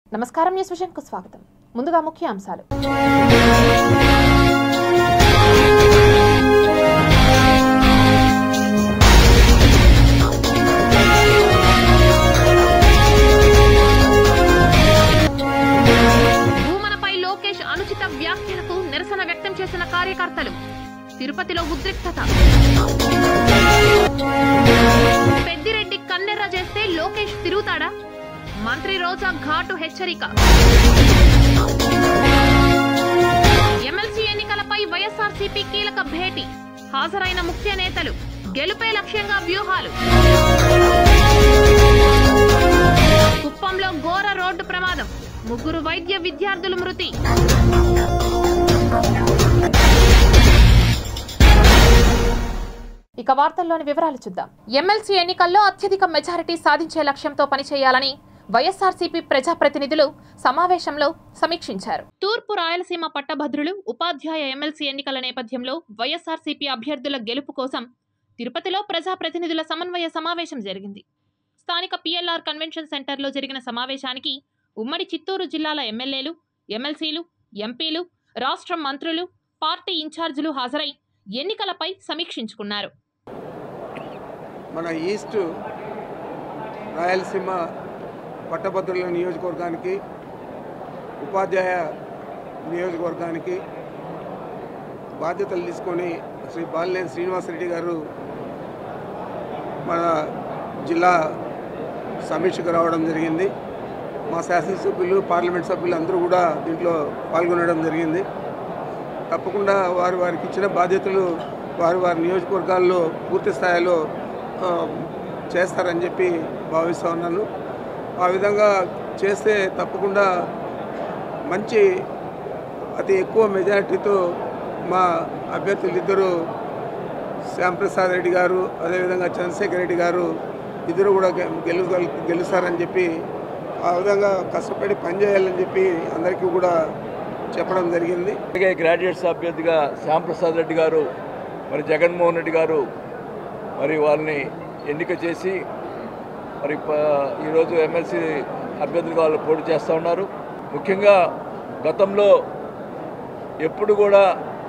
నమస్కారం న్యూస్ విజన్కు స్వాగతం ముందుగా ముఖ్య అంశాలు భూమనపై లోకేష్ అనుచిత వ్యాఖ్యలకు నిరసన వ్యక్తం చేసిన కార్యకర్తలు తిరుపతిలో ఉద్రిక్తత పెద్దిరెడ్డి కన్నెర్ర చేస్తే లోకేష్ తిరుగుతాడా మంత్రి రోజా ఘాటు హెచ్చరిక ఎమ్మెల్సీ ఎన్నికలపై వైఎస్ఆర్సీపీ కీలక భేటీ హాజరైన ముఖ్య నేతలు గెలుపే లక్ష్యంగా వ్యూహాలు కుప్పంలో ఘోర రోడ్డు ప్రమాదం ముగ్గురు వైద్య విద్యార్థులు మృతి ఇక వార్తల్లోని వివరాలు చూద్దాం ఎమ్మెల్సీ ఎన్నికల్లో అత్యధిక మెజారిటీ సాధించే లక్ష్యంతో పనిచేయాలని వైఎస్ఆర్సీపీ ప్రజాప్రతినిధులు సమావేశంలో సమీక్షించారు తూర్పు రాయలసీమ పట్టభద్రులు ఉపాధ్యాయ ఎమ్మెల్సీ ఎన్నికల నేపథ్యంలో వైఎస్ఆర్సీపీ అభ్యర్థుల గెలుపు కోసం తిరుపతిలో ప్రజాప్రతినిధుల సమన్వయ సమావేశం జరిగింది స్థానిక పిఎల్ఆర్ కన్వెన్షన్ సెంటర్లో జరిగిన సమావేశానికి ఉమ్మడి చిత్తూరు జిల్లాల ఎమ్మెల్యేలు ఎమ్మెల్సీలు ఎంపీలు రాష్ట్ర మంత్రులు పార్టీ ఇన్ఛార్జీలు హాజరై ఎన్నికలపై సమీక్షించుకున్నారు మన ఈస్ట్ రాయలసీమ పట్టభద్రుల నియోజకవర్గానికి ఉపాధ్యాయ నియోజకవర్గానికి బాధ్యతలు తీసుకొని శ్రీ బాలినేని శ్రీనివాసరెడ్డి గారు మన జిల్లా సమీక్షకు రావడం జరిగింది మా శాసనసభ్యులు పార్లమెంట్ సభ్యులు అందరూ కూడా దీంట్లో పాల్గొనడం జరిగింది తప్పకుండా వారు వారికి ఇచ్చిన బాధ్యతలు వారి వారి నియోజకవర్గాల్లో పూర్తి స్థాయిలో ఆ, చేస్తారని చెప్పి భావిస్తూ ఉన్నాను ఆ విధంగా చేస్తే తప్పకుండా మంచి అతి ఎక్కువ మెజారిటీతో మా అభ్యర్థులు ఇద్దరు శ్యాంప్రసాద్ రెడ్డి గారు అదేవిధంగా చంద్రశేఖర్ రెడ్డి గారు ఇద్దరు కూడా గె- గెలు గెలుస్తారని చెప్పి ఆ విధంగా కష్టపడి పనిచేయాలని చెప్పి అందరికీ కూడా చెప్పడం జరిగింది అలాగే గ్రాడ్యుయేట్స్ అభ్యర్థిగా శ్యాంప్రసాద్ రెడ్డి గారు మరి జగన్మోహన్ రెడ్డి గారు మరి వాళ్ళని ఎన్నిక చేసి మరి ప- ఈరోజు ఎమ్మెల్సీ అభ్యర్థులుగా వాళ్ళు పోటీ చేస్తూ ఉన్నారు ముఖ్యంగా గతంలో ఎప్పుడు కూడా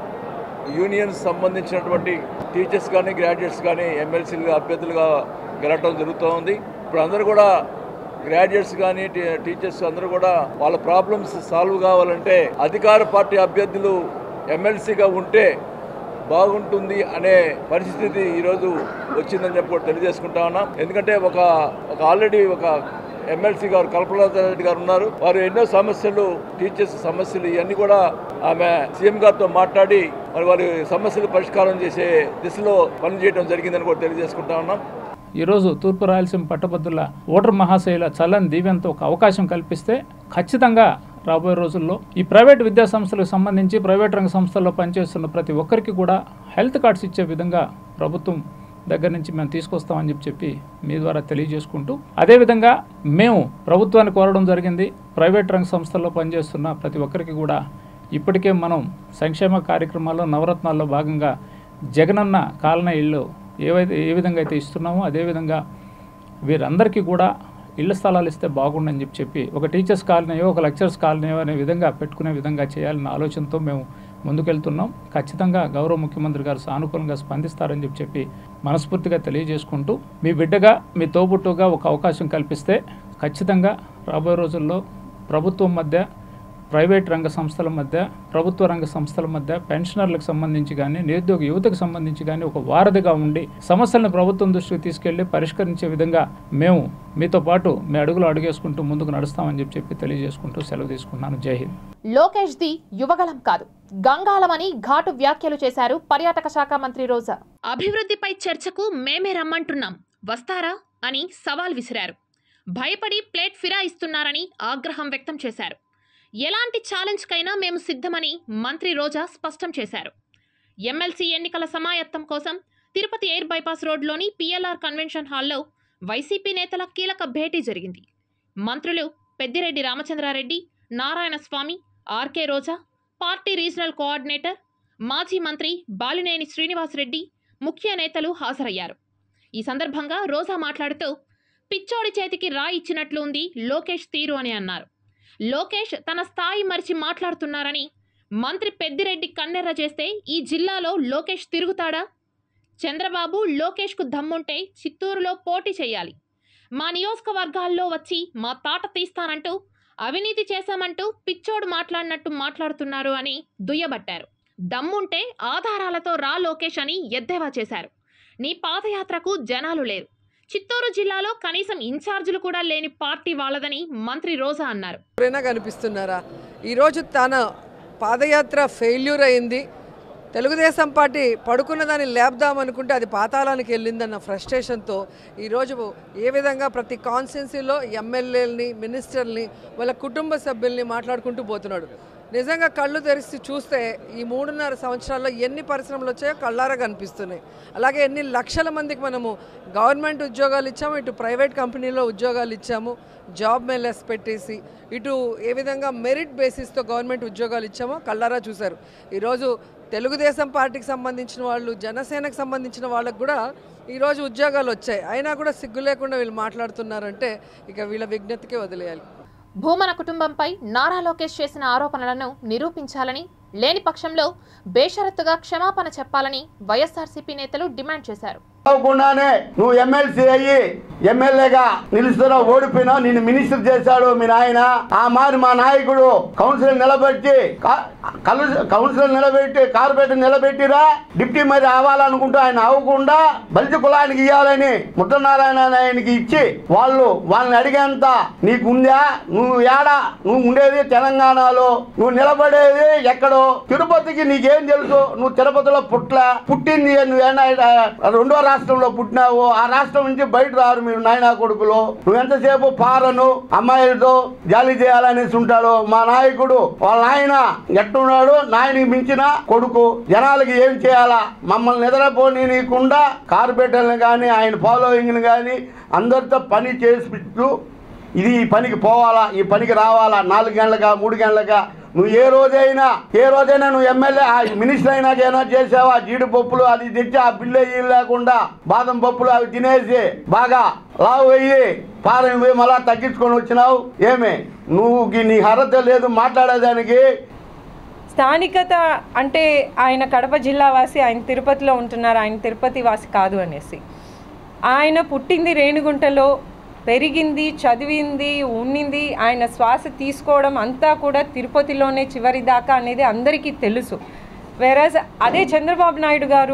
యూనియన్స్ సంబంధించినటువంటి టీచర్స్ కానీ గ్రాడ్యుయేట్స్ కానీ ఎమ్మెల్సీలుగా అభ్యర్థులుగా గెలవటం జరుగుతూ ఉంది ఇప్పుడు అందరూ కూడా గ్రాడ్యుయేట్స్ కానీ టీ- టీచర్స్ అందరూ కూడా వాళ్ళ ప్రాబ్లమ్స్ సాల్వ్ కావాలంటే అధికార పార్టీ అభ్యర్థులు ఎమ్మెల్సీగా ఉంటే బాగుంటుంది అనే పరిస్థితి ఈరోజు వచ్చిందని చెప్పి కూడా తెలియజేసుకుంటా ఉన్నాం ఎందుకంటే ఒక ఒక ఆల్రెడీ ఒక ఎమ్మెల్సీ గారు కల్పనాథ రెడ్డి గారు ఉన్నారు వారు ఎన్నో సమస్యలు టీచర్స్ సమస్యలు ఇవన్నీ కూడా ఆమె సీఎం గారితో మాట్లాడి మరి వారి సమస్యలు పరిష్కారం చేసే దిశలో పనిచేయడం జరిగిందని కూడా తెలియజేసుకుంటా ఉన్నాం ఈరోజు తూర్పు రాయలసీమ పట్టభద్రుల ఓటర్ మహాశైల చల్లని దీవెంతో ఒక అవకాశం కల్పిస్తే ఖచ్చితంగా రాబోయే రోజుల్లో ఈ ప్రైవేట్ విద్యా సంస్థలకు సంబంధించి ప్రైవేట్ రంగ సంస్థల్లో పనిచేస్తున్న ప్రతి ఒక్కరికి కూడా హెల్త్ కార్డ్స్ ఇచ్చే విధంగా ప్రభుత్వం దగ్గర నుంచి మేము తీసుకొస్తామని చెప్పి చెప్పి మీ ద్వారా తెలియజేసుకుంటూ అదేవిధంగా మేము ప్రభుత్వాన్ని కోరడం జరిగింది ప్రైవేట్ రంగ సంస్థల్లో పనిచేస్తున్న ప్రతి ఒక్కరికి కూడా ఇప్పటికే మనం సంక్షేమ కార్యక్రమాల్లో నవరత్నాల్లో భాగంగా జగనన్న కాలనీ ఇళ్ళు ఏవైతే ఏ విధంగా అయితే ఇస్తున్నామో అదేవిధంగా వీరందరికీ కూడా ఇళ్ల స్థలాలు ఇస్తే బాగుండని చెప్పి చెప్పి ఒక టీచర్స్ కాలనీయో ఒక లెక్చర్స్ కాలనీయో అనే విధంగా పెట్టుకునే విధంగా చేయాలన్న ఆలోచనతో మేము ముందుకెళ్తున్నాం ఖచ్చితంగా గౌరవ ముఖ్యమంత్రి గారు సానుకూలంగా స్పందిస్తారని చెప్పి చెప్పి మనస్ఫూర్తిగా తెలియజేసుకుంటూ మీ బిడ్డగా మీ తోబుట్టుగా ఒక అవకాశం కల్పిస్తే ఖచ్చితంగా రాబోయే రోజుల్లో ప్రభుత్వం మధ్య ప్రైవేట్ రంగ సంస్థల మధ్య ప్రభుత్వ రంగ సంస్థల మధ్య పెన్షనర్లకు సంబంధించి కానీ నిరుద్యోగ యువతకు సంబంధించి కానీ ఒక వారధిగా ఉండి సమస్యలను ప్రభుత్వం దృష్టికి తీసుకెళ్లి పరిష్కరించే విధంగా మేము మీతో పాటు మీ అడుగులు అడుగేసుకుంటూ ముందుకు నడుస్తామని చెప్పి చెప్పి తెలియజేసుకుంటూ సెలవు తీసుకున్నాను జై హింద్ లోకేష్ ది యువగలం కాదు గంగాళమని ఘాటు వ్యాఖ్యలు చేశారు పర్యాటక శాఖ మంత్రి రోజా అభివృద్ధిపై చర్చకు మేమే రమ్మంటున్నాం వస్తారా అని సవాల్ విసిరారు భయపడి ప్లేట్ ఫిరాయిస్తున్నారని ఆగ్రహం వ్యక్తం చేశారు ఎలాంటి ఛాలెంజ్కైనా మేము సిద్ధమని మంత్రి రోజా స్పష్టం చేశారు ఎమ్మెల్సీ ఎన్నికల సమాయత్తం కోసం తిరుపతి ఎయిర్ బైపాస్ రోడ్లోని పిఎల్ఆర్ కన్వెన్షన్ హాల్లో వైసీపీ నేతల కీలక భేటీ జరిగింది మంత్రులు Peddireddy Ramachandra Reddy Narayana Swamy RK Roja party regional coordinator మాజీ మంత్రి బాలినేని శ్రీనివాసరెడ్డి ముఖ్య నేతలు హాజరయ్యారు ఈ సందర్భంగా రోజా మాట్లాడుతూ పిచ్చోడి చేతికి రాయి ఇచ్చినట్లు ఉంది లోకేష్ తీరు అని అన్నారు లోకేష్ తన స్థాయి మరిచి మాట్లాడుతున్నారని మంత్రి పెద్దిరెడ్డి కన్నెర్ర చేస్తే ఈ జిల్లాలో లోకేష్ తిరుగుతాడా చంద్రబాబు లోకేష్కు దమ్ముంటే చిత్తూరులో పోటీ చేయాలి మా నియోజకవర్గాల్లో వచ్చి మా తాట తీస్తానంటూ అవినీతి చేశామంటూ పిచ్చోడు మాట్లాడినట్టు మాట్లాడుతున్నారు అని దుయ్యబట్టారు దమ్ముంటే ఆధారాలతో రా లోకేష్ అని ఎద్దేవా చేశారు నీ పాదయాత్రకు జనాలు లేరు చిత్తూరు జిల్లాలో కనీసం ఇన్ఛార్జీలు కూడా లేని పార్టీ వాళ్ళదని మంత్రి రోజా అన్నారు ఎవరైనా కనిపిస్తున్నారా ఈరోజు తన పాదయాత్ర ఫెయిల్యూర్ అయింది తెలుగుదేశం పార్టీ పడుకున్న దాన్ని లేపుదామనుకుంటే అది పాతాళానికి వెళ్ళిందన్న ఫ్రస్ట్రేషన్తో ఈరోజు ఏ విధంగా ప్రతి కాన్స్టిట్యున్సీలో ఎమ్మెల్యేలని మినిస్టర్ని వాళ్ళ కుటుంబ సభ్యుల్ని మాట్లాడుకుంటూ పోతున్నాడు నిజంగా కళ్ళు తెరిచి చూస్తే ఈ మూడున్నర సంవత్సరాల్లో ఎన్ని పరిశ్రమలు వచ్చాయో కళ్ళారా కనిపిస్తున్నాయి అలాగే ఎన్ని లక్షల మందికి మనము గవర్నమెంట్ ఉద్యోగాలు ఇచ్చాము ఇటు ప్రైవేట్ కంపెనీలో ఉద్యోగాలు ఇచ్చాము జాబ్ మెయిలెస్ పెట్టేసి ఇటు ఏ విధంగా మెరిట్ బేసిస్తో గవర్నమెంట్ ఉద్యోగాలు ఇచ్చామో కళ్ళారా చూశారు ఈరోజు తెలుగుదేశం పార్టీకి సంబంధించిన వాళ్ళు జనసేనకు సంబంధించిన వాళ్ళకు కూడా ఈరోజు ఉద్యోగాలు వచ్చాయి అయినా కూడా సిగ్గు లేకుండా వీళ్ళు మాట్లాడుతున్నారంటే ఇక వీళ్ళ విజ్ఞతకే వదిలేయాలి భూమన కుటుంబంపై నారా లోకేష్ చేసిన ఆరోపణలను నిరూపించాలని లేని పక్షంలో బేషరతుగా క్షమాపణ చెప్పాలని వైఎస్ఆర్సీపీ నేతలు డిమాండ్ చేశారు అవ్వకుండానే నువ్వు ఎమ్మెల్సీ అయ్యి ఎమ్మెల్యేగా నిలుస్తున్నావు ఓడిపోయినావు నిన్ను మినిస్టర్ చేశాడు మీ నాయన ఆ మారి మా నాయకుడు కౌన్సిలర్ నిలబెట్టి కా- కలు- కౌన్సిలర్ నిలబెట్టి కార్పొరేటర్ నిలబెట్టిరా డిప్టీ మరి అవ్వాలనుకుంటూ ఆయన అవ్వకుండా బలిత కులానికి ఇవ్వాలని ముద్దనారాయణ ఆయనకి ఇచ్చి వాళ్ళు వాళ్ళని అడిగేంత నీకు ఉందా నువ్వు ఏడా నువ్వు ఉండేది తెలంగాణలో నువ్వు నిలబడేది ఎక్కడో తిరుపతికి నీకేం తెలుసు నువ్వు తిరుపతిలో పుట్ల పుట్టింది నువ్వేనా రెండో రాష్ట్రంలో పుట్టినావు ఆ రాష్ట్రం నుంచి బయట రారు మీరు నాయనా కొడుకులు నువ్వు ఎంతసేపు పారను అమ్మాయిలతో జాలి చేయాలనేసి ఉంటాడు మా నాయకుడు వాళ్ళ నాయన ఎట్టున్నాడు నాయనకి మించిన కొడుకు జనాలకి ఏం చేయాలా మమ్మల్ని నిద్రపోనీయకుండా కార్పొరేటర్ని కానీ ఆయన ఫాలోయింగ్ని కానీ అందరితో పని చేసిస్తూ ఇది ఈ పనికి పోవాలా ఈ పనికి రావాలా నాలుగు గంటలకా మూడు గంటలకా నువ్వు ఏ రోజైనా ఏ రోజైనా నువ్వు ఎమ్మెల్యే ఆ మినిస్టర్ అయినాకైనా చేసావా జీడిపప్పులు అది తెచ్చి ఆ బిల్లు వేయి లేకుండా బాదం పప్పులు అవి తినేసి బాగా లావు అయ్యి పారం పోయి మళ్ళా తగ్గించుకొని వచ్చినావు ఏమి నువ్వు నీ అర్హత లేదు మాట్లాడేదానికి స్థానికత అంటే ఆయన కడప జిల్లా వాసి ఆయన తిరుపతిలో ఉంటున్నారు ఆయన తిరుపతి వాసి కాదు అనేసి ఆయన పుట్టింది రేణిగుంటలో పెరిగింది చదివింది ఉన్నింది ఆయన శ్వాస తీసుకోవడం అంతా కూడా తిరుపతిలోనే చివరి దాకా అనేది అందరికీ తెలుసు వెరాజ్ అదే చంద్రబాబు నాయుడు గారు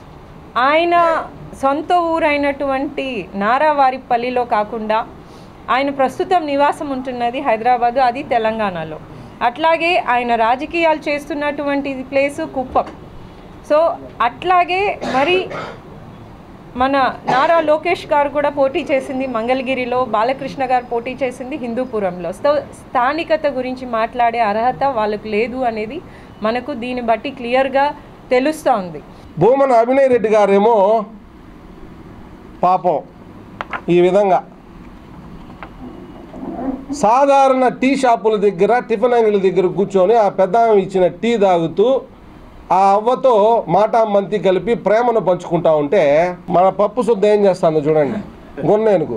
ఆయన సొంత ఊరైనటువంటి నారావారిపల్లిలో కాకుండా ఆయన ప్రస్తుతం నివాసం ఉంటున్నది హైదరాబాదు అది తెలంగాణలో అట్లాగే ఆయన రాజకీయాలు చేస్తున్నటువంటి ప్లేసు కుప్పం సో అట్లాగే మరి మన నారా లోకేష్ గారు కూడా పోటీ చేసింది మంగళగిరిలో బాలకృష్ణ గారు పోటీ చేసింది హిందూపురంలో సో స్థానికత గురించి మాట్లాడే అర్హత వాళ్ళకు లేదు అనేది మనకు దీన్ని బట్టి క్లియర్గా తెలుస్తూ ఉంది భూమన అభినయ్ రెడ్డి గారేమో పాపం ఈ విధంగా సాధారణ టీ షాపుల దగ్గర టిఫిన్ అంగిల దగ్గర కూర్చొని ఆ పెద్ద ఆమె ఇచ్చిన టీ తాగుతూ ఆ అవ్వతో మాటా మంతి కలిపి ప్రేమను పంచుకుంటా ఉంటే మన పప్పు శుద్ధ ఏం చేస్తాను చూడండి గొన్నేనుకు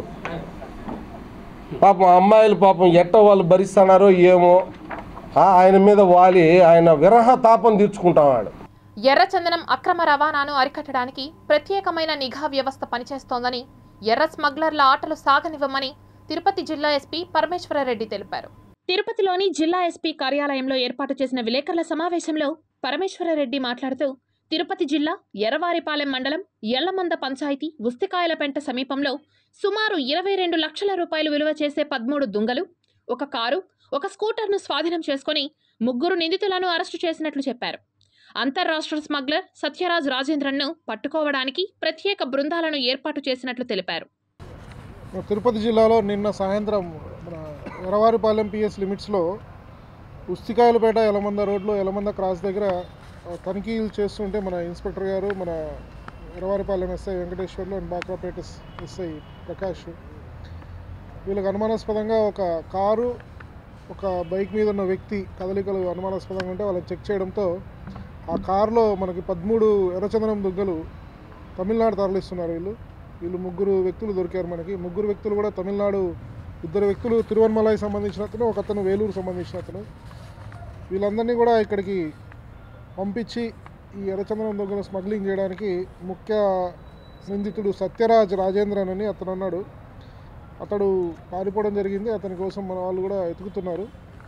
పాపం అమ్మాయిలు పాపం ఎట్ట వాళ్ళు భరిస్తున్నారో ఏమో ఆ ఆయన మీద వాలి ఆయన విరహ తాపం తీర్చుకుంటాడు ఎర్రచందనం అక్రమ రవాణాను అరికట్టడానికి ప్రత్యేకమైన నిఘా వ్యవస్థ పనిచేస్తోందని ఎర్ర స్మగ్లర్ల ఆటలు సాగనివ్వమని తిరుపతి జిల్లా ఎస్పీ పరమేశ్వరరెడ్డి తెలిపారు తిరుపతిలోని జిల్లా ఎస్పీ కార్యాలయంలో ఏర్పాటు చేసిన విలేకరుల సమావేశంలో పరమేశ్వరరెడ్డి మాట్లాడుతూ తిరుపతి జిల్లా ఎర్రవారిపాలెం మండలం ఎల్లమంద పంచాయతీ ఉస్తికాయలపెంట సమీపంలో సుమారు ఇరవై రెండు లక్షల రూపాయలు విలువ చేసే పదమూడు దుంగలు ఒక కారు ఒక స్కూటర్ను స్వాధీనం చేసుకుని ముగ్గురు నిందితులను అరెస్టు చేసినట్లు చెప్పారు అంతర్రాష్ట్ర స్మగ్లర్ సత్యరాజ్ రాజేంద్రన్ను పట్టుకోవడానికి ప్రత్యేక బృందాలను ఏర్పాటు చేసినట్లు తెలిపారు తిరుపతి జిల్లాలో నిన్న సాయంత్రం మన ఎరవారిపాలెం పిఎస్ లిమిట్స్లో ఉస్తికాయలపేట ఎలమంద రోడ్లో ఎలమంద క్రాస్ దగ్గర ఆ, తనిఖీలు చేస్తుంటే మన ఇన్స్పెక్టర్ గారు మన Yerravaripalem SI Venkateswarlu and Bakrapeta S- SI Prakash వీళ్ళకి అనుమానాస్పదంగా ఒక కారు ఒక బైక్ మీద ఉన్న వ్యక్తి కదలికలు అనుమానాస్పదంగా ఉంటే వాళ్ళని చెక్ చేయడంతో ఆ కారులో మనకి పదమూడు ఎర్రచందనం దుగ్గలు తమిళనాడు తరలిస్తున్నారు వీళ్ళు వీళ్ళు ముగ్గురు వ్యక్తులు దొరికారు మనకి ముగ్గురు వ్యక్తులు కూడా తమిళనాడు ఇద్దరు వ్యక్తులు తిరువన్మలై సంబంధించిన అతను ఒక అతను వేలూరు సంబంధించిన అతను వీళ్ళందరినీ కూడా ఇక్కడికి పంపించి ఈ ఎర్రచందనం దొంగలు స్మగ్లింగ్ చేయడానికి ముఖ్య నిందితుడు సత్యరాజ్ రాజేంద్రన్ అని అతను అన్నాడు అతడు పారిపోవడం జరిగింది అతని కోసం మన వాళ్ళు కూడా ఎతుకుతున్నారు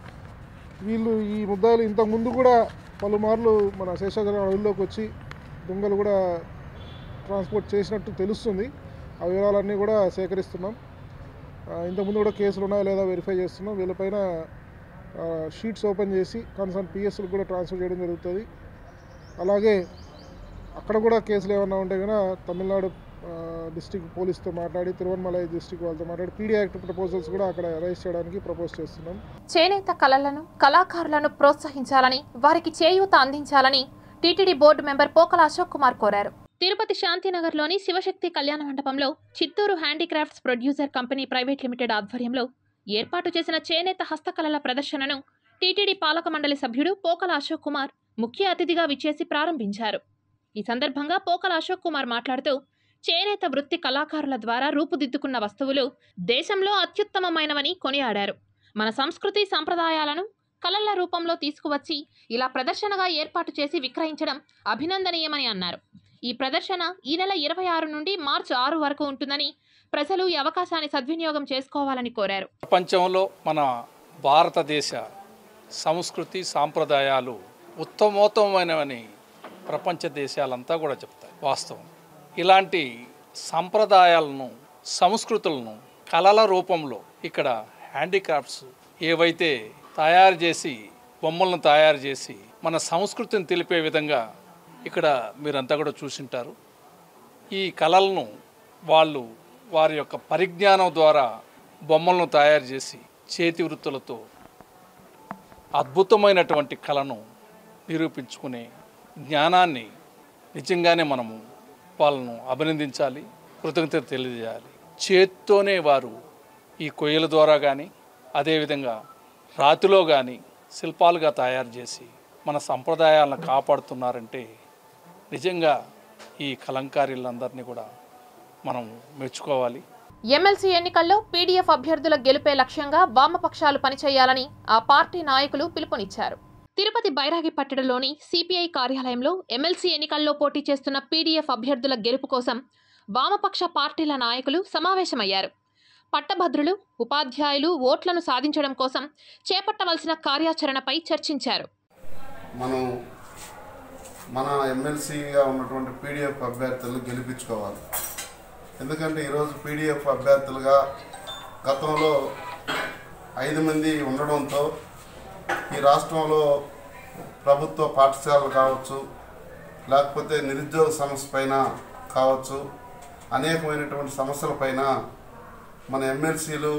వీళ్ళు ఈ ముద్దాయిలు ఇంతకు ముందు కూడా పలుమార్లు మన శేషాచలం అడవుల్లోకి వచ్చి దొంగలు కూడా ట్రాన్స్పోర్ట్ చేసినట్టు తెలుస్తుంది ఆ వివరాలన్నీ కూడా సేకరిస్తున్నాం ఆ, ఇంతకుముందు కూడా కేసులు ఉన్నాయా లేదా వెరిఫై చేస్తున్నాం వీళ్ళపైన ఆ, షీట్స్ ఓపెన్ చేసి కన్సర్న్ పిఎస్లకు కూడా ట్రాన్స్ఫర్ చేయడం జరుగుతుంది అలాగే అక్కడ కూడా కేసులు ఏమన్నా ఉంటే కనుక తమిళనాడు డిస్టిక్ పోలీస్తో మాట్లాడి తిరువన్మలై డిస్టిక్ వాళ్ళతో మాట్లాడి పీడీ యాక్ట్ ప్రపోజల్స్ కూడా అక్కడ రైజ్ చేయడానికి ప్రపోజ్ చేస్తున్నాం చేనేత కళలను కళాకారులను ప్రోత్సహించాలని వారికి చేయూత అందించాలని TTD board member Pokala Ashok Kumar కోరారు తిరుపతి శాంతినగర్లోని శివశక్తి కళ్యాణ మండపంలో Chittoor handicrafts producer company private limited ఆధ్వర్యంలో ఏర్పాటు చేసిన చేనేత హస్తకళల ప్రదర్శనను టీటీడీ పాలక మండలి సభ్యుడు పోకల అశోక్ కుమార్ ముఖ్య అతిథిగా విచ్చేసి ప్రారంభించారు ఈ సందర్భంగా పోకల అశోక్ కుమార్ మాట్లాడుతూ చేనేత వృత్తి కళాకారుల ద్వారా రూపుదిద్దుకున్న వస్తువులు దేశంలో అత్యుత్తమమైనవని కొనియాడారు మన సంస్కృతి సంప్రదాయాలను కళల రూపంలో తీసుకువచ్చి ఇలా ప్రదర్శనగా ఏర్పాటు చేసి విక్రయించడం అభినందనీయమని అన్నారు ఈ ప్రదర్శన ఈ నెల ఇరవై ఆరు నుండి మార్చి ఆరు వరకు ఉంటుందని ప్రజలు ఈ అవకాశాన్ని సద్వినియోగం చేసుకోవాలని కోరారు ప్రపంచంలో మన భారతదేశ సంస్కృతి సాంప్రదాయాలు ఉత్తమోత్తమైనవని ప్రపంచ దేశాలంతా కూడా చెప్తాయి వాస్తవం ఇలాంటి సంప్రదాయాలను సంస్కృతులను కళల రూపంలో ఇక్కడ హ్యాండీక్రాఫ్ట్స్ ఏవైతే తయారు చేసి బొమ్మలను తయారు చేసి మన సంస్కృతిని తెలిపే విధంగా ఇక్కడ మీరంతా కూడా చూసింటారు ఈ కళలను వాళ్ళు వారి యొక్క పరిజ్ఞానం ద్వారా బొమ్మలను తయారు చేసి చేతి వృత్తులతో అద్భుతమైనటువంటి కళను నిరూపించుకునే జ్ఞానాన్ని నిజంగానే మనము వాళ్ళను అభినందించాలి కృతజ్ఞత తెలియజేయాలి చేత్తోనే వారు ఈ కొయ్యల ద్వారా కానీ అదేవిధంగా రాతిలో కానీ శిల్పాలుగా తయారు చేసి మన సంప్రదాయాలను కాపాడుతున్నారంటే నిజంగా ఈ కలంకారీలందరినీ కూడా మనం మెచ్చుకోవాలి ఎమ్మెల్సీ ఎన్నికల్లో పీడీఎఫ్ అభ్యర్థుల గెలుపే లక్ష్యంగా వామపక్షాలు పనిచేయాలని ఆ పార్టీ నాయకులు పిలుపునిచ్చారు తిరుపతి బైరాగిపట్టణంలోని సిపిఐ కార్యాలయంలో ఎమ్మెల్సీ ఎన్నికల్లో పోటీ చేస్తున్న పీడీఎఫ్ అభ్యర్థుల గెలుపు కోసం వామపక్ష పార్టీల నాయకులు సమావేశమయ్యారు పట్టభద్రులు ఉపాధ్యాయులు ఓట్లను సాధించడం కోసం చేపట్టవలసిన కార్యాచరణపై చర్చించారు మనం మన ఎమ్మెల్సీగా ఉన్నటువంటి పీడిఎఫ్ అభ్యర్థులను గెలిపించుకోవాలి ఎందుకంటే ఈరోజు పీడిఎఫ్ అభ్యర్థులుగా గతంలో ఐదు మంది ఉండడంతో ఈ రాష్ట్రంలో ప్రభుత్వ పాఠశాలలు కావచ్చు లేకపోతే నిరుద్యోగ సమస్య పైన కావచ్చు అనేకమైనటువంటి సమస్యలపైన మన ఎమ్మెల్సీలు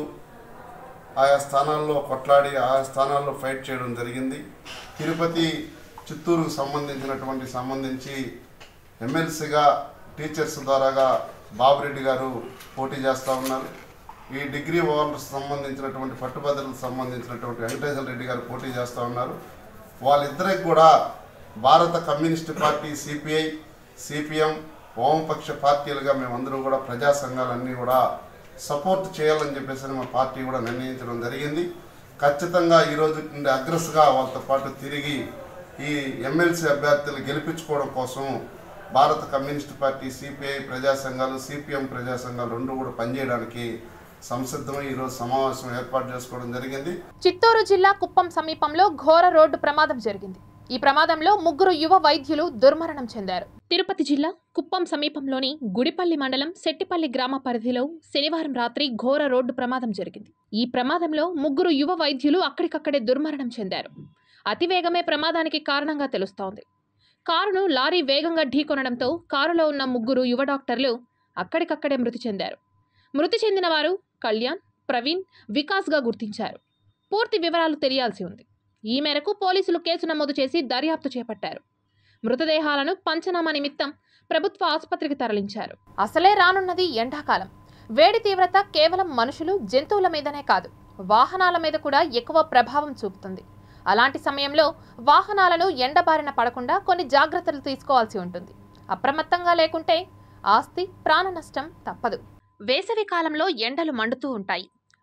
ఆయా స్థానాల్లో కొట్లాడి ఆయా స్థానాల్లో ఫైట్ చేయడం జరిగింది తిరుపతి చిత్తూరుకు సంబంధించినటువంటి సంబంధించి ఎమ్మెల్సీగా టీచర్స్ ద్వారాగా బాబురెడ్డి గారు పోటీ చేస్తూ ఉన్నారు ఈ డిగ్రీ ఓనర్స్ సంబంధించినటువంటి పట్టుభద్రులకు సంబంధించినటువంటి వెంకటేశ్వర రెడ్డి గారు పోటీ చేస్తూ ఉన్నారు వాళ్ళిద్దరికి కూడా భారత కమ్యూనిస్ట్ పార్టీ సిపిఐ సిపిఎం వామపక్ష పార్టీలుగా మేమందరం కూడా ప్రజా సంఘాలన్నీ కూడా సపోర్ట్ చేయాలని చెప్పేసి మా పార్టీ కూడా నిర్ణయించడం జరిగింది ఖచ్చితంగా ఈరోజు నుండి అగ్రెస్గా వాళ్ళతో పాటు తిరిగి ఈ ఎమ్మెల్సీ అభ్యర్థులు గెలిపించుకోవడం కోసం భారత కమ్యూనిస్ట్ పార్టీ సిపిఐ ప్రజా సంఘాలు సిపిఎం ప్రజా సంఘాలు రెండు కూడా పనిచేయడానికి సంసిద్ధమై ఈరోజు సమావేశం ఏర్పాటు చేసుకోవడం జరిగింది చిత్తూరు జిల్లా కుప్పం సమీపంలో ఘోర రోడ్డు ప్రమాదం జరిగింది ఈ ప్రమాదంలో ముగ్గురు యువ వైద్యులు దుర్మరణం చెందారు తిరుపతి జిల్లా కుప్పం సమీపంలోని గుడిపల్లి మండలం సెట్టిపల్లి గ్రామ పరిధిలో శనివారం రాత్రి ఘోర రోడ్డు ప్రమాదం జరిగింది ఈ ప్రమాదంలో ముగ్గురు యువ వైద్యులు అక్కడికక్కడే దుర్మరణం చెందారు అతివేగమే ప్రమాదానికి కారణంగా తెలుస్తోంది కారును లారీ వేగంగా ఢీకొనడంతో కారులో ఉన్న ముగ్గురు యువ డాక్టర్లు అక్కడికక్కడే మృతి చెందారు మృతి చెందిన వారు కళ్యాణ్ ప్రవీణ్ వికాస్గా గుర్తించారు పూర్తి వివరాలు తెలియాల్సి ఉంది ఈ మేరకు పోలీసులు కేసు నమోదు చేసి దర్యాప్తు చేపట్టారు మృతదేహాలను పంచనామా నిమిత్తం ప్రభుత్వ ఆసుపత్రికి తరలించారు అసలే రానున్నది ఎండాకాలం వేడి తీవ్రత కేవలం మనుషులు జంతువుల మీదనే కాదు వాహనాల మీద కూడా ఎక్కువ ప్రభావం చూపుతుంది అలాంటి సమయంలో వాహనాలను ఎండబారిన పడకుండా కొన్ని జాగ్రత్తలు తీసుకోవాల్సి ఉంటుంది అప్రమత్తంగా లేకుంటే ఆస్తి ప్రాణ నష్టం తప్పదు వేసవి కాలంలో ఎండలు మండుతూ ఉంటాయి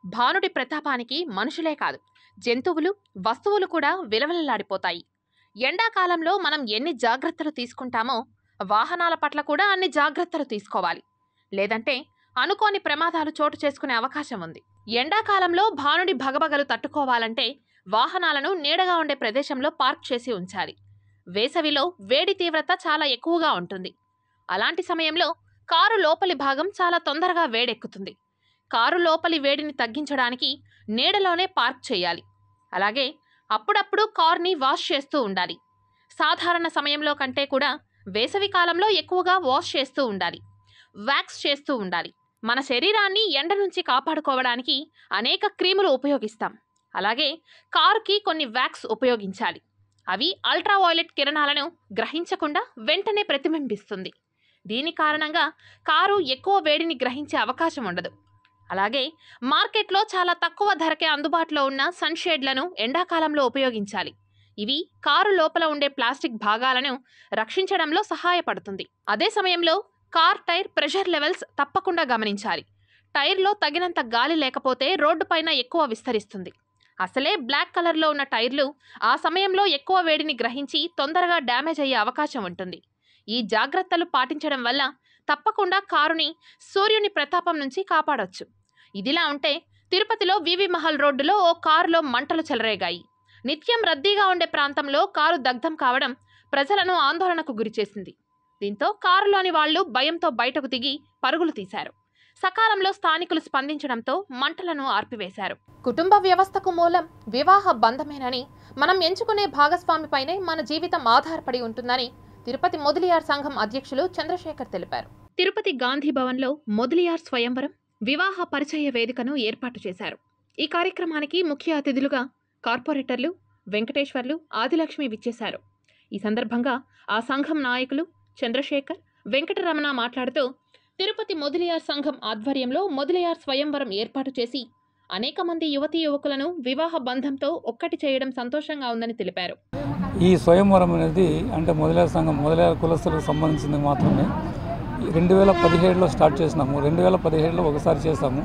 భానుడి ప్రతాపానికి మనుషులే కాదు జంతువులు వస్తువులు కూడా విలవిలలాడిపోతాయి ఎండాకాలంలో మనం ఎన్ని జాగ్రత్తలు తీసుకుంటామో వాహనాల పట్ల కూడా అన్ని జాగ్రత్తలు తీసుకోవాలి లేదంటే అనుకోని ప్రమాదాలు చోటు చేసుకునే అవకాశం ఉంది ఎండాకాలంలో భానుడి భగభగలు తట్టుకోవాలంటే వాహనాలను నీడగా ఉండే ప్రదేశంలో పార్క్ చేసి ఉంచాలి వేసవిలో వేడి తీవ్రత చాలా ఎక్కువగా ఉంటుంది అలాంటి సమయంలో కారు లోపలి భాగం చాలా తొందరగా వేడెక్కుతుంది కారు లోపలి వేడిని తగ్గించడానికి నీడలోనే పార్క్ చేయాలి అలాగే అప్పుడప్పుడు కార్ని వాష్ చేస్తూ ఉండాలి సాధారణ సమయంలో కంటే కూడా వేసవి కాలంలో ఎక్కువగా వాష్ చేస్తూ ఉండాలి వ్యాక్స్ చేస్తూ ఉండాలి మన శరీరాన్ని ఎండ నుంచి కాపాడుకోవడానికి అనేక క్రీములు ఉపయోగిస్తాం అలాగే కారుకి కొన్ని వ్యాక్స్ ఉపయోగించాలి అవి అల్ట్రావైలెట్ కిరణాలను గ్రహించకుండా వెంటనే ప్రతిబింబిస్తుంది దీని కారణంగా కారు ఎక్కువ వేడిని గ్రహించే అవకాశం ఉండదు అలాగే మార్కెట్లో చాలా తక్కువ ధరకే అందుబాటులో ఉన్న సన్షేడ్లను ఎండాకాలంలో ఉపయోగించాలి ఇవి కారు లోపల ఉండే ప్లాస్టిక్ భాగాలను రక్షించడంలో సహాయపడుతుంది అదే సమయంలో కార్ టైర్ ప్రెషర్ లెవెల్స్ తప్పకుండా గమనించాలి టైర్లో తగినంత గాలి లేకపోతే రోడ్డు పైన ఎక్కువ విస్తరిస్తుంది అసలే బ్లాక్ కలర్లో ఉన్న టైర్లు ఆ సమయంలో ఎక్కువ వేడిని గ్రహించి తొందరగా డ్యామేజ్ అయ్యే అవకాశం ఉంటుంది ఈ జాగ్రత్తలు పాటించడం వల్ల తప్పకుండా కారుని సూర్యుని ప్రతాపం నుంచి కాపాడొచ్చు ఇదిలా ఉంటే తిరుపతిలో వివి మహల్ రోడ్డులో ఓ కారులో మంటలు చెలరేగాయి నిత్యం రద్దీగా ఉండే ప్రాంతంలో కారు దగ్ధం కావడం ప్రజలను ఆందోళనకు గురిచేసింది దీంతో కారులోని వాళ్లు భయంతో బయటకు దిగి పరుగులు తీశారు సకాలంలో స్థానికులు స్పందించడంతో మంటలను ఆర్పివేశారు కుటుంబ వ్యవస్థకు మూలం వివాహ బంధమేనని మనం ఎంచుకునే భాగస్వామిపైనే మన జీవితం ఆధారపడి ఉంటుందని తిరుపతి మొదలియార్ సంఘం అధ్యక్షులు చంద్రశేఖర్ తెలిపారు తిరుపతి గాంధీ భవన్లో మొదలియార్ స్వయంవరం వివాహ పరిచయ వేదికను ఏర్పాటు చేశారు ఈ కార్యక్రమానికి ముఖ్య అతిథులుగా కార్పొరేటర్లు వెంకటేశ్వర్లు ఆదిలక్ష్మి విచ్చేశారు ఈ సందర్భంగా ఆ సంఘం నాయకులు చంద్రశేఖర్ వెంకటరమణ మాట్లాడుతూ తిరుపతి మొదలియార్ సంఘం ఆధ్వర్యంలో మొదలియార్ స్వయంవరం ఏర్పాటు చేసి అనేక మంది యువతీ యువకులను వివాహ బంధంతో ఒక్కటి చేయడం సంతోషంగా ఉందని తెలిపారు ఈ స్వయంవరం అనేది అంటే మొదలైన సంఘం మొదలైన కులస్తులకు సంబంధించింది మాత్రమే రెండు వేల పదిహేడులో స్టార్ట్ చేసినాము రెండు వేల పదిహేడులో ఒకసారి చేసాము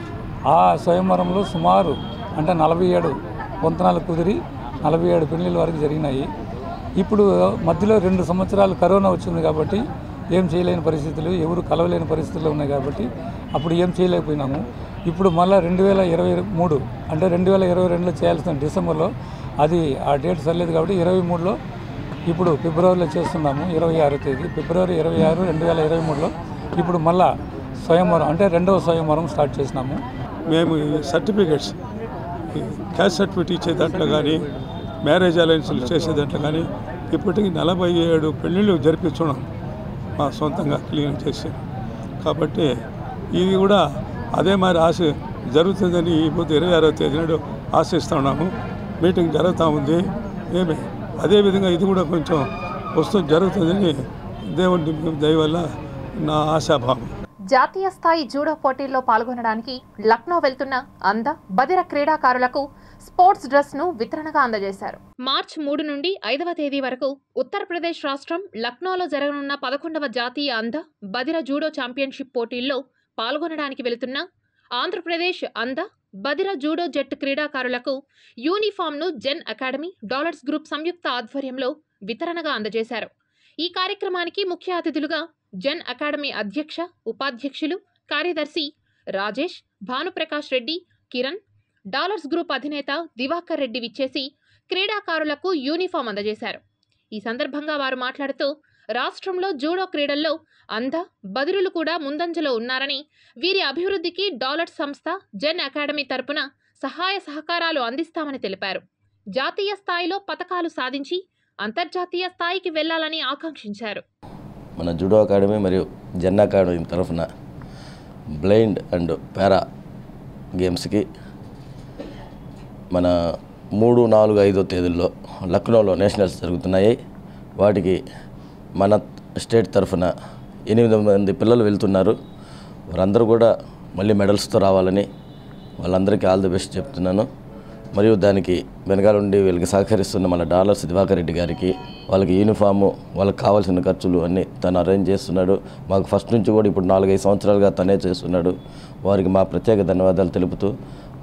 ఆ స్వయంవరంలో సుమారు అంటే నలభై ఏడు పొంతనాలు కుదిరి నలభై ఏడు పెళ్లిళ్ళ వరకు జరిగినాయి ఇప్పుడు మధ్యలో రెండు సంవత్సరాలు కరోనా వచ్చింది కాబట్టి ఏం చేయలేని పరిస్థితులు ఎవరు కలవలేని పరిస్థితులు ఉన్నాయి కాబట్టి అప్పుడు ఏం చేయలేకపోయినాము ఇప్పుడు మళ్ళీ రెండు వేల ఇరవై మూడు అంటే రెండు వేల ఇరవై రెండులో చేయాల్సిన డిసెంబర్లో అది ఆ డేట్ సరిలేదు కాబట్టి ఇరవై మూడులో ఇప్పుడు ఫిబ్రవరిలో చేస్తున్నాము ఇరవై ఆరో తేదీ ఫిబ్రవరి ఇరవై ఆరు రెండు వేల ఇరవై మూడులో ఇప్పుడు మళ్ళా స్వయంవరం అంటే రెండవ స్వయంవరం స్టార్ట్ చేసినాము మేము ఈ సర్టిఫికెట్స్ ఈ క్యాస్ట్ సర్టిఫికేట్ ఇచ్చే దాంట్లో కానీ మ్యారేజ్ అలయన్స్లు చేసే దాంట్లో కానీ ఇప్పటికి నలభై ఏడు పెళ్ళిళ్ళు జరిపించున్నాం మా సొంతంగా క్లీన్ చేసి కాబట్టి ఇది కూడా అదే మరి ఆశ జరుగుతుందని ఈ పొద్దు ఇరవై ఆరో తేదీ నాడు ఆశిస్తున్నాము మీటింగ్ జరుగుతూ ఉంది ఏమి అదేవిధంగా ఇది కూడా కొంచెం వస్తూ జరుగుతుందని దేవుడి దయ వల్ల నా ఆశాభావం జాతీయ స్థాయి జూడో పోటీల్లో పాల్గొనడానికి లక్నో వెళ్తున్న అంద బదిర క్రీడాకారులకు స్పోర్ట్స్ డ్రెస్ ను వితరణగా అందజేశారు మార్చ్ మూడు నుండి ఐదవ తేదీ వరకు ఉత్తరప్రదేశ్ రాష్ట్రం లక్నోలో జరగనున్న పదకొండవ జాతీయ అంద బదిర జూడో ఛాంపియన్షిప్ పోటీల్లో పాల్గొనడానికి వెళుతున్న ఆంధ్రప్రదేశ్ అంద బదిర జూడో జట్టు క్రీడాకారులకు యూనిఫామ్ను జెన్ అకాడమీ డాలర్స్ గ్రూప్ సంయుక్త ఆధ్వర్యంలో వితరణగా అందజేశారు ఈ కార్యక్రమానికి ముఖ్య అతిథులుగా జన్ అకాడమీ అధ్యక్ష ఉపాధ్యక్షులు కార్యదర్శి రాజేష్ భానుప్రకాష్ రెడ్డి కిరణ్ డాలర్స్ గ్రూప్ అధినేత దివాకర్ రెడ్డి విచ్చేసి క్రీడాకారులకు యూనిఫామ్ అందజేశారు ఈ సందర్భంగా వారు మాట్లాడుతూ రాష్ట్రంలో జూడో క్రీడల్లో అంధ బదిరులు కూడా ముందంజలో ఉన్నారని వీరి అభివృద్ధికి డాలర్స్ సంస్థ జన్ అకాడమీ తరపున సహాయ సహకారాలు అందిస్తామని తెలిపారు జాతీయ స్థాయిలో పతకాలు సాధించి అంతర్జాతీయ స్థాయికి వెళ్లాలని ఆకాంక్షించారు మన జుడో అకాడమీ మరియు జన్ అకాడమీ తరఫున బ్లైండ్ అండ్ పారా గేమ్స్కి మన మూడు నాలుగు ఐదో తేదీల్లో లక్నోలో నేషనల్స్ జరుగుతున్నాయి వాటికి మన స్టేట్ తరఫున ఎనిమిది మంది పిల్లలు వెళ్తున్నారు వారందరూ కూడా మళ్ళీ మెడల్స్తో రావాలని వాళ్ళందరికీ ఆల్ ది బెస్ట్ చెప్తున్నాను మరియు దానికి వెనకాల ఉండి వీళ్ళకి సహకరిస్తున్న మన డాలర్స్ దివాకర్ రెడ్డి గారికి వాళ్ళకి యూనిఫాము వాళ్ళకి కావాల్సిన ఖర్చులు అన్నీ తను అరేంజ్ చేస్తున్నాడు మాకు ఫస్ట్ నుంచి కూడా ఇప్పుడు నాలుగైదు సంవత్సరాలుగా తనే చేస్తున్నాడు వారికి మా ప్రత్యేక ధన్యవాదాలు తెలుపుతూ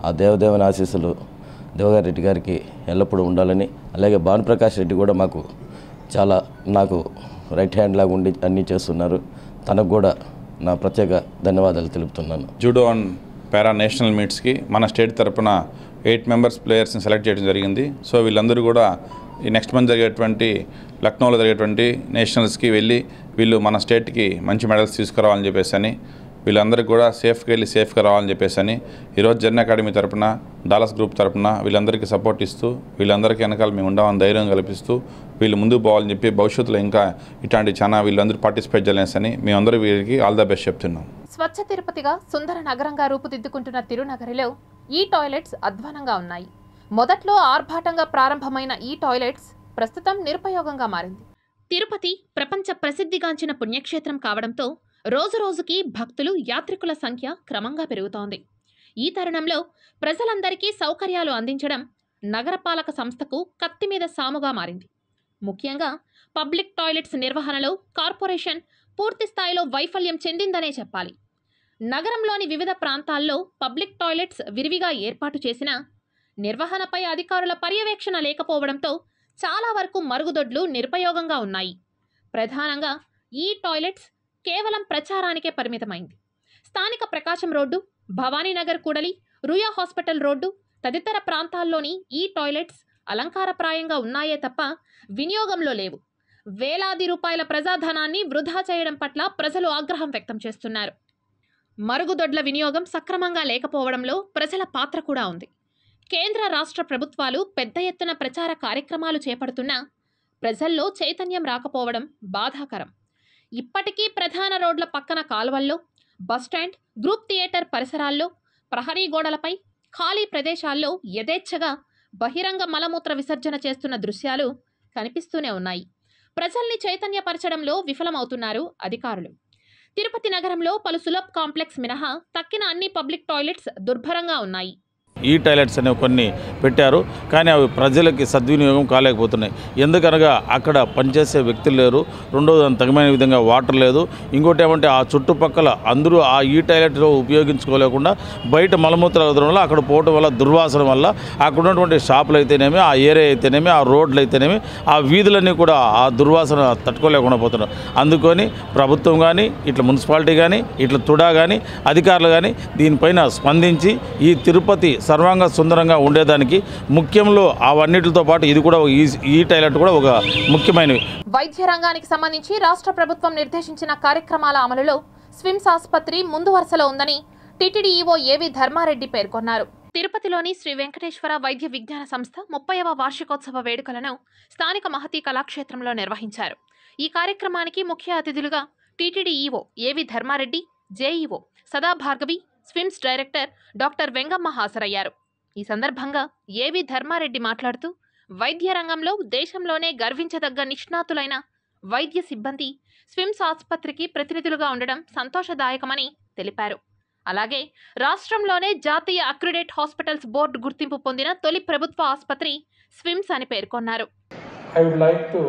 ఆ దేవదేవన ఆశీస్సులు దేవగారి రెడ్డి గారికి ఎల్లప్పుడూ ఉండాలని అలాగే భానుప్రకాష్ రెడ్డి కూడా మాకు చాలా నాకు రైట్ హ్యాండ్ లాగా ఉండి అన్నీ చేస్తున్నారు తనకు కూడా నా ప్రత్యేక ధన్యవాదాలు తెలుపుతున్నాను జూడో అండ్ పారా నేషనల్ మీట్స్కి మన స్టేట్ తరపున ఎయిట్ మెంబర్స్ ప్లేయర్స్ని సెలెక్ట్ చేయడం జరిగింది సో వీళ్ళందరూ కూడా ఈ నెక్స్ట్ మంత్ జరిగేటువంటి లక్నోలో జరిగేటువంటి నేషనల్స్కి వెళ్ళి వీళ్ళు మన స్టేట్కి మంచి మెడల్స్ తీసుకురావాలని చెప్పేసి అని వీళ్ళందరికీ కూడా సేఫ్గా వెళ్ళి సేఫ్గా రావాలని చెప్పేసి అని ఈరోజు జర్న్ అకాడమీ తరపున డాలస్ గ్రూప్ తరపున వీళ్ళందరికీ సపోర్ట్ ఇస్తూ వీళ్ళందరికీ వెనకాల మేము ఉండమని ధైర్యం కల్పిస్తూ వీళ్ళు ముందుకు పోవాలని చెప్పి భవిష్యత్తులో ఇంకా ఇట్లాంటి చాలా వీళ్ళందరూ పార్టిసిపేట్ చేయాలని అని మేమందరూ వీరికి ఆల్ ద బెస్ట్ చెప్తున్నాం స్వచ్ఛ తిరుపతిగా సుందర నగరంగా రూపుదిద్దుకుంటున్న తిరునగరిలో ఈ టాయిలెట్స్ అధ్వానంగా ఉన్నాయి మొదట్లో ఆర్భాటంగా ప్రారంభమైన ఈ టాయిలెట్స్ ప్రస్తుతం నిరుపయోగంగా మారింది తిరుపతి ప్రపంచ ప్రసిద్ధిగాంచిన పుణ్యక్షేత్రం కావడంతో రోజురోజుకి భక్తులు యాత్రికుల సంఖ్య క్రమంగా పెరుగుతోంది ఈ తరుణంలో ప్రజలందరికీ సౌకర్యాలు అందించడం నగరపాలక సంస్థకు కత్తి మీద సాముగా మారింది ముఖ్యంగా పబ్లిక్ టాయిలెట్స్ నిర్వహణలో కార్పొరేషన్ పూర్తి స్థాయిలో వైఫల్యం చెందిందనే చెప్పాలి నగరంలోని వివిధ ప్రాంతాల్లో పబ్లిక్ టాయిలెట్స్ విరివిగా ఏర్పాటు చేసినా నిర్వహణపై అధికారుల పర్యవేక్షణ లేకపోవడంతో చాలా వరకు మరుగుదొడ్లు నిరుపయోగంగా ఉన్నాయి ప్రధానంగా ఈ టాయిలెట్స్ కేవలం ప్రచారానికే పరిమితమైంది స్థానిక ప్రకాశం రోడ్డు భవానీనగర్ కూడలి రుయా హాస్పిటల్ రోడ్డు తదితర ప్రాంతాల్లోని ఈ టాయిలెట్స్ అలంకారప్రాయంగా ఉన్నాయే తప్ప వినియోగంలో లేవు వేలాది రూపాయల ప్రజాధనాన్ని వృధా చేయడం పట్ల ప్రజలు ఆగ్రహం వ్యక్తం చేస్తున్నారు మరుగుదొడ్ల వినియోగం సక్రమంగా లేకపోవడంలో ప్రజల పాత్ర కూడా ఉంది కేంద్ర రాష్ట్ర ప్రభుత్వాలు పెద్ద ఎత్తున ప్రచార కార్యక్రమాలు చేపడుతున్నా ప్రజల్లో చైతన్యం రాకపోవడం బాధాకరం ఇప్పటికీ ప్రధాన రోడ్ల పక్కన కాలువల్లో బస్టాండ్ గ్రూప్ థియేటర్ పరిసరాల్లో ప్రహరీ గోడలపై ఖాళీ ప్రదేశాల్లో యథేచ్ఛగా బహిరంగ మలమూత్ర విసర్జన చేస్తున్న దృశ్యాలు కనిపిస్తూనే ఉన్నాయి ప్రజల్ని చైతన్యపరచడంలో విఫలమవుతున్నారు అధికారులు తిరుపతి నగరంలో పలు సులభ్ కాంప్లెక్స్ మినహా తక్కిన అన్ని పబ్లిక్ టాయిలెట్స్ దుర్భరంగా ఉన్నాయి ఈ టాయిలెట్స్ అనేవి కొన్ని పెట్టారు కానీ అవి ప్రజలకి సద్వినియోగం కాలేకపోతున్నాయి ఎందుకనగా అక్కడ పనిచేసే వ్యక్తులు లేరు రెండోది దానికి తగిన విధంగా వాటర్ లేదు ఇంకోటి ఏమంటే ఆ చుట్టుపక్కల అందరూ ఆ ఈ టాయిలెట్లో ఉపయోగించుకోలేకుండా బయట మలమూత్రాల వల్ల అక్కడ పోవటం వల్ల దుర్వాసన వల్ల అక్కడ ఉన్నటువంటి షాపులు అయితేనేమి ఆ ఏరియా అయితేనేమి ఆ రోడ్లు అయితేనేమి ఆ వీధులన్నీ కూడా ఆ దుర్వాసన తట్టుకోలేకుండా పోతున్నారు అందుకని ప్రభుత్వం కానీ ఇట్లా మున్సిపాలిటీ కానీ ఇట్లా తుడా కానీ అధికారులు కానీ దీనిపైన స్పందించి ఈ తిరుపతి సర్వాంగ సుందరంగా ఉండేదానికి ముఖ్యంలో అవన్నిటితో పాటు ఇది కూడా ఒక ఈ- ఈ టాయిలెట్ కూడా ఒక ముఖ్యమైనవి వైద్య రంగానికి సంబంధించి రాష్ట్ర ప్రభుత్వం నిర్దేశించిన కార్యక్రమాల అమలులో స్విమ్స్ ఆసుపత్రి ముందు వరుసలో ఉందని టీటీడీ ఈవో ఏవి ధర్మారెడ్డి పేర్కొన్నారు తిరుపతిలోని శ్రీ వెంకటేశ్వర వైద్య విజ్ఞాన సంస్థ ముప్పైవ వార్షికోత్సవ వేడుకలను స్థానిక మహతి కళాక్షేత్రంలో నిర్వహించారు ఈ కార్యక్రమానికి ముఖ్య అతిథులుగా టీటీడీ ఈవో ఏవి Dharma Reddy JEO Sada Bhargavi SVIMS director doctor Vengamma హాజరయ్యారు ఈ సందర్భంగా ఏవి ధర్మారెడ్డి మాట్లాడుతూ వైద్య రంగంలో దేశంలోనే గర్వించదగ్గ నిష్ణాతులైన వైద్య సిబ్బంది స్విమ్స్ ఆసుపత్రికి ప్రతినిధులుగా ఉండడం సంతోషదాయకమని తెలిపారు అలాగే రాష్ట్రంలోనే జాతీయ అక్రిడేట్ హాస్పిటల్స్ బోర్డు గుర్తింపు పొందిన తొలి ప్రభుత్వ ఆసుపత్రి స్విమ్స్ అని పేర్కొన్నారు I would like to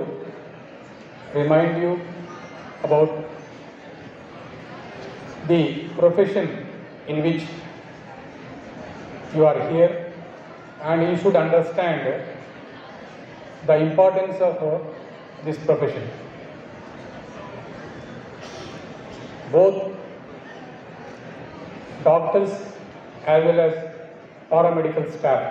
remind you about the profession in which you are here and you should understand the importance of uh, this profession. Both doctors as well as paramedical staff,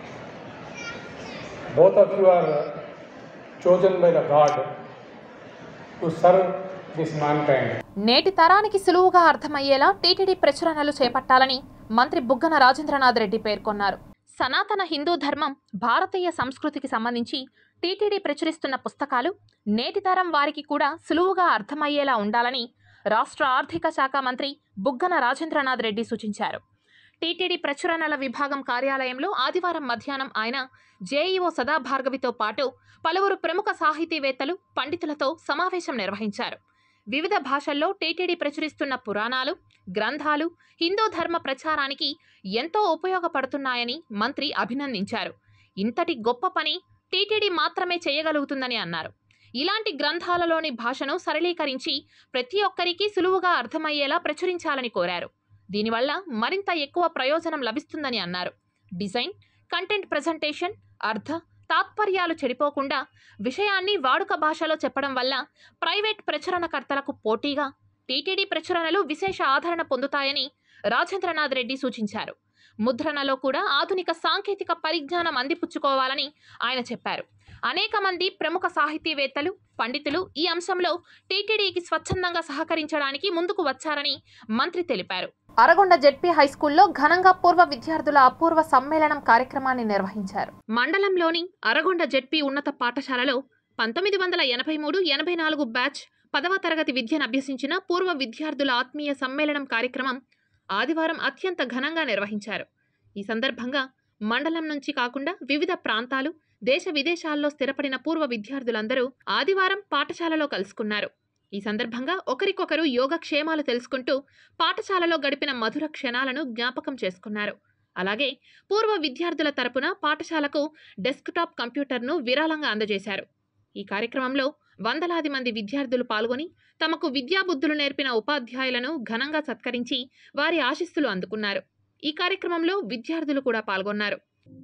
both of you are uh, chosen by the God to serve this mankind. నేటి తరానికి సులువుగా అర్థమయ్యేలా TTD ప్రచురణలు చేపట్టాలని మంత్రి బుగ్గన రాజేంద్రనాథ్ రెడ్డి పేర్కొన్నారు సనాతన హిందూ ధర్మం భారతీయ సంస్కృతికి సంబంధించి టీటీడీ ప్రచురిస్తున్న పుస్తకాలు నేటి తరం వారికి కూడా సులువుగా అర్థమయ్యేలా ఉండాలని రాష్ట్ర ఆర్థిక శాఖ మంత్రి బుగ్గన రాజేంద్రనాథ్ రెడ్డి సూచించారు టీటీడీ ప్రచురణల విభాగం కార్యాలయంలో ఆదివారం మధ్యాహ్నం ఆయన జేఈఓ సదాభార్గవితో పాటు పలువురు ప్రముఖ సాహితీవేత్తలు పండితులతో సమావేశం నిర్వహించారు వివిధ భాషల్లో టీటీడీ ప్రచురిస్తున్న పురాణాలు గ్రంథాలు హిందూ ధర్మ ప్రచారానికి ఎంతో ఉపయోగపడుతున్నాయని మంత్రి అభినందించారు ఇంతటి గొప్ప పని టీటీడీ మాత్రమే చేయగలుగుతుందని అన్నారు ఇలాంటి గ్రంథాలలోని భాషను సరళీకరించి ప్రతి ఒక్కరికి సులువుగా అర్థమయ్యేలా ప్రచురించాలని కోరారు దీనివల్ల మరింత ఎక్కువ ప్రయోజనం లభిస్తుందని అన్నారు డిజైన్ కంటెంట్ ప్రజెంటేషన్ అర్థ తాత్పర్యాలు చెడిపోకుండా విషయాన్ని వాడుక భాషలో చెప్పడం వల్ల ప్రైవేట్ ప్రచురణకర్తలకు పోటీగా టీటీడీ ప్రచురణలు విశేష ఆదరణ పొందుతాయని రాజేంద్రనాథ్ రెడ్డి సూచించారు ముద్రణలో కూడా ఆధునిక సాంకేతిక పరిజ్ఞానం అందిపుచ్చుకోవాలని ఆయన చెప్పారు అనేక మంది ప్రముఖ సాహితీవేత్తలు పండితులు ఈ అంశంలో టీటీడీకి స్వచ్ఛందంగా సహకరించడానికి ముందుకు వచ్చారని మంత్రి తెలిపారు అరగొండ జెడ్పీ హైస్కూల్లో ఘనంగా పూర్వ విద్యార్థుల అపూర్వ సమ్మేళనం కార్యక్రమాన్ని నిర్వహించారు మండలంలోని అరగొండ జెడ్పీ ఉన్నత పాఠశాలలో పంతొమ్మిది వందల ఎనభై మూడు ఎనభై నాలుగు బ్యాచ్ పదవ తరగతి విద్యను అభ్యసించిన పూర్వ విద్యార్థుల ఆత్మీయ సమ్మేళనం కార్యక్రమం ఆదివారం అత్యంత ఘనంగా నిర్వహించారు ఈ సందర్భంగా మండలం నుంచి కాకుండా వివిధ ప్రాంతాలు దేశ విదేశాల్లో స్థిరపడిన పూర్వ విద్యార్థులందరూ ఆదివారం పాఠశాలలో కలుసుకున్నారు ఈ సందర్భంగా ఒకరికొకరు యోగక్షేమాలు తెలుసుకుంటూ పాఠశాలలో గడిపిన మధుర క్షణాలను జ్ఞాపకం చేసుకున్నారు అలాగే పూర్వ విద్యార్థుల తరపున పాఠశాలకు డెస్క్టాప్ కంప్యూటర్ను విరాళంగా అందజేశారు ఈ కార్యక్రమంలో వందలాది మంది విద్యార్థులు పాల్గొని తమకు విద్యాబుద్ధులు నేర్పిన ఉపాధ్యాయులను ఘనంగా సత్కరించి వారి ఆశీస్సులు అందుకున్నారు ఈ కార్యక్రమంలో విద్యార్థులు కూడా పాల్గొన్నారు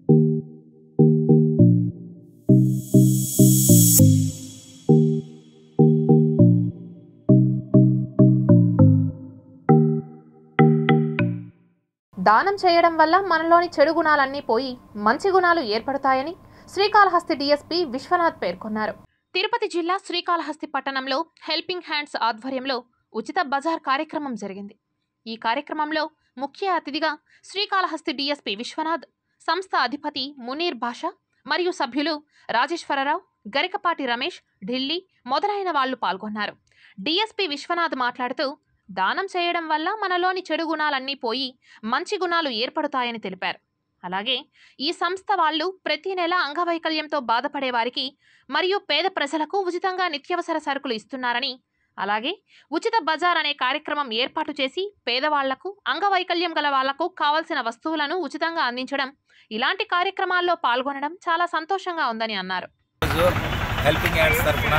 దానం చేయడం వల్ల మనలోని చెడు గుణాలన్నీ పోయి మంచి గుణాలు ఏర్పడతాయని శ్రీకాళహస్తి డీఎస్పీ విశ్వనాథ్ పేర్కొన్నారు తిరుపతి జిల్లా శ్రీకాళహస్తి పట్టణంలో హెల్పింగ్ హ్యాండ్స్ ఆధ్వర్యంలో ఉచిత బజార్ కార్యక్రమం జరిగింది ఈ కార్యక్రమంలో ముఖ్య అతిథిగా శ్రీకాళహస్తి డీఎస్పీ విశ్వనాథ్ సంస్థ అధిపతి మునీర్ భాషా మరియు సభ్యులు రాజేశ్వరరావు గరికపాటి రమేష్ ఢిల్లీ మొదలైన వాళ్లు పాల్గొన్నారు డీఎస్పీ విశ్వనాథ్ మాట్లాడుతూ దానం చేయడం వల్ల మనలోని చెడు గుణాలన్నీ పోయి మంచి గుణాలు ఏర్పడతాయని తెలిపారు అలాగే ఈ సంస్థ వాళ్ళు ప్రతి నెల అంగవైకల్యంతో బాధపడే వారికి మరియు పేద ప్రజలకు ఉచితంగా నిత్యావసర సరుకులు ఇస్తున్నారని అలాగే ఉచిత బజార్ అనే కార్యక్రమం ఏర్పాటు చేసి పేదవాళ్లకు అంగవైకల్యం గల వాళ్లకు కావలసిన వస్తువులను ఉచితంగా అందించడం ఇలాంటి కార్యక్రమాల్లో పాల్గొనడం చాలా సంతోషంగా ఉందని అన్నారు ఈరోజు హెల్పింగ్ హ్యాండ్స్ తరఫున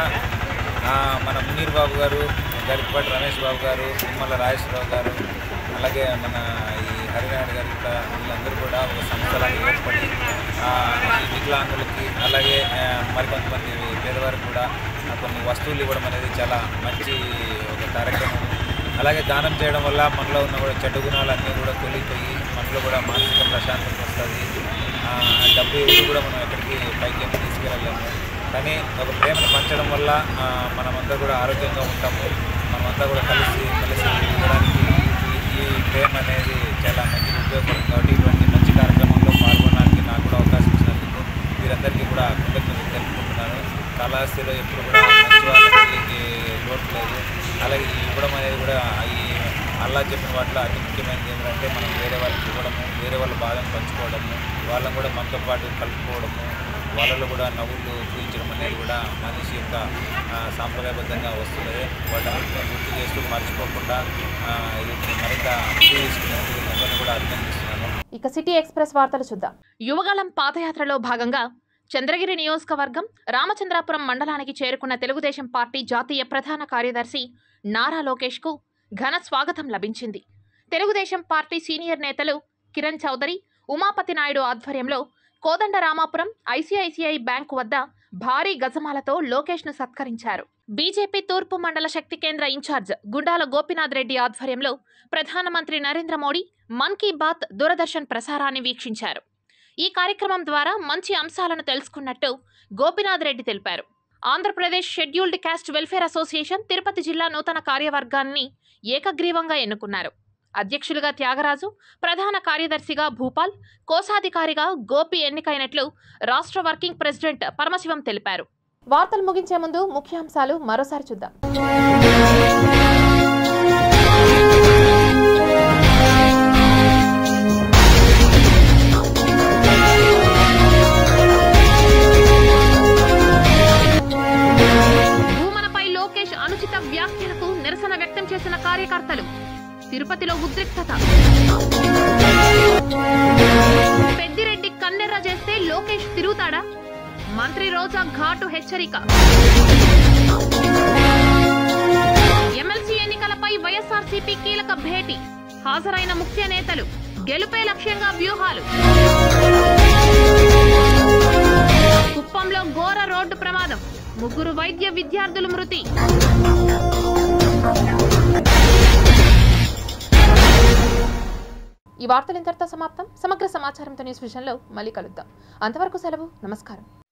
మన మునీర్ బాబు గారు గరికపాటి రమేష్ బాబు గారు తిమ్మల రాజేశ్వరరావు గారు అలాగే మన ఈ హరినాయుడు గారు ఇట్లా వీళ్ళందరూ కూడా ఒక సంస్థలాగా ఏర్పడి ఆ, ఈ వికలాంగులకి అలాగే ఆ, మరికొంతమంది పేదవారికి కూడా ఆ, కొన్ని వస్తువులు ఇవ్వడం అనేది చాలా మంచి ఒక కార్యక్రమం అలాగే దానం చేయడం వల్ల మనలో ఉన్న కూడా చెడ్డ గుణాలన్నీ కూడా తొలిగిపోయి మనలో కూడా మానసిక ప్రశాంతత వస్తుంది ఆ, డబ్బు ఎప్పుడు కూడా మనం ఎక్కడికి పైకి ఏమి తీసుకెళ్ళలేము కానీ ఒక ప్రేమను పంచడం వల్ల ఆ, మనమంతా కూడా ఆరోగ్యంగా ఉంటాము మనమంతా కూడా కలిసి కలిసి ఉండడానికి ఈ- ఈ ప్రేమ అనేది చాలా మంచిగా ఉపయోగపడుతుంది కాబట్టి ఇటువంటి మంచి కార్యక్రమంలో పాల్గొనడానికి నాకు కూడా అవకాశం ఇచ్చినందుకు వీరందరికీ కూడా కృతజ్ఞతలు తెలుపుకుంటున్నాను కాళహస్తిలో ఎప్పుడు కూడా మంచి వాళ్ళకి లోటు లేదు అలాగే ఈ ఇవ్వడం అనేది కూడా ఈ అల్లా చెప్పిన వాటిలో అతి ముఖ్యమైనది ఏంటంటే మనం వేరే వాళ్ళకి ఇవ్వడము వేరే వాళ్ళ బాధను పంచుకోవడము వాళ్ళని కూడా మనతో పాటు కలుపుకోవడము వాళ్ళలో కూడా నవ్వులు చూపించడం అనేది కూడా మనిషి యొక్క ఆ, సాంప్రదాయబద్ధంగా వస్తున్నది వాటన్నిటిని గుర్తు చేస్తూ మర్చిపోకుండా ఆ, వీటిని మరింత అభివృద్ధి చేసుకునేందుకు అందరినీ కూడా అభినందిస్తున్నాను ఇక సిటీ ఎక్స్ప్రెస్ వార్తలు చూద్దాం యువగళం పాదయాత్రలో భాగంగా చంద్రగిరి నియోజకవర్గం రామచంద్రాపురం మండలానికి చేరుకున్న తెలుగుదేశం పార్టీ జాతీయ ప్రధాన కార్యదర్శి నారా లోకేష్కు ఘన స్వాగతం లభించింది తెలుగుదేశం పార్టీ సీనియర్ నేతలు కిరణ్ చౌదరి ఉమాపతి నాయుడు ఆధ్వర్యంలో కోదండ రామాపురం ఐసిఐసిఐ బ్యాంకు వద్ద భారీ గజమాలతో లోకేష్ను సత్కరించారు బీజేపీ తూర్పు మండల శక్తి కేంద్ర ఇన్ఛార్జ్ గుండాల గోపినాథ్ రెడ్డి ఆధ్వర్యంలో ప్రధానమంత్రి నరేంద్ర మోడీ మన్ కీ బాత్ దూరదర్శన్ ప్రసారాన్ని వీక్షించారు ఈ కార్యక్రమం ద్వారా మంచి అంశాలను తెలుసుకున్నట్టు గోపినాథ్ రెడ్డి తెలిపారు Andhra Pradesh scheduled caste welfare association Tirupati జిల్లా నూతన కార్యవర్గాన్ని ఏకగ్రీవంగా ఎన్నుకున్నారు అధ్యక్షులుగా త్యాగరాజు ప్రధాన కార్యదర్శిగా భూపాల్ కోశాధికారిగా గోపి ఎన్నికైనట్లు రాష్ట్ర వర్కింగ్ ప్రెసిడెంట్ పరమశివం తెలిపారు వార్తలు ముగించే ముందు ముఖ్యాంశాలు మరోసారి చూద్దాం భూమనపై లోకేష్ అనుచిత వ్యాఖ్యలకు నిరసన వ్యక్తం చేసిన కార్యకర్తలు తిరుపతిలో ఉద్రిక్తత పెద్దిరెడ్డి కన్నెర్ర చేస్తే లోకేష్ తిరుగుతాడా మంత్రి రోజా ఘాటు హెచ్చరిక ఎమ్మెల్సీ ఎన్నికలపై వైఎస్ఆర్సీపీ కీలక భేటీ హాజరైన ముఖ్య నేతలు గెలుపే లక్ష్యంగా వ్యూహాలు కుప్పంలో ఘోర రోడ్డు ప్రమాదం ముగ్గురు వైద్య విద్యార్థులు మృతి ఈ వార్తలు ఇంతటితో సమాప్తం సమగ్ర సమాచారంతో న్యూస్ విషయంలో మళ్ళీ కలుద్దాం అంతవరకు సెలవు నమస్కారం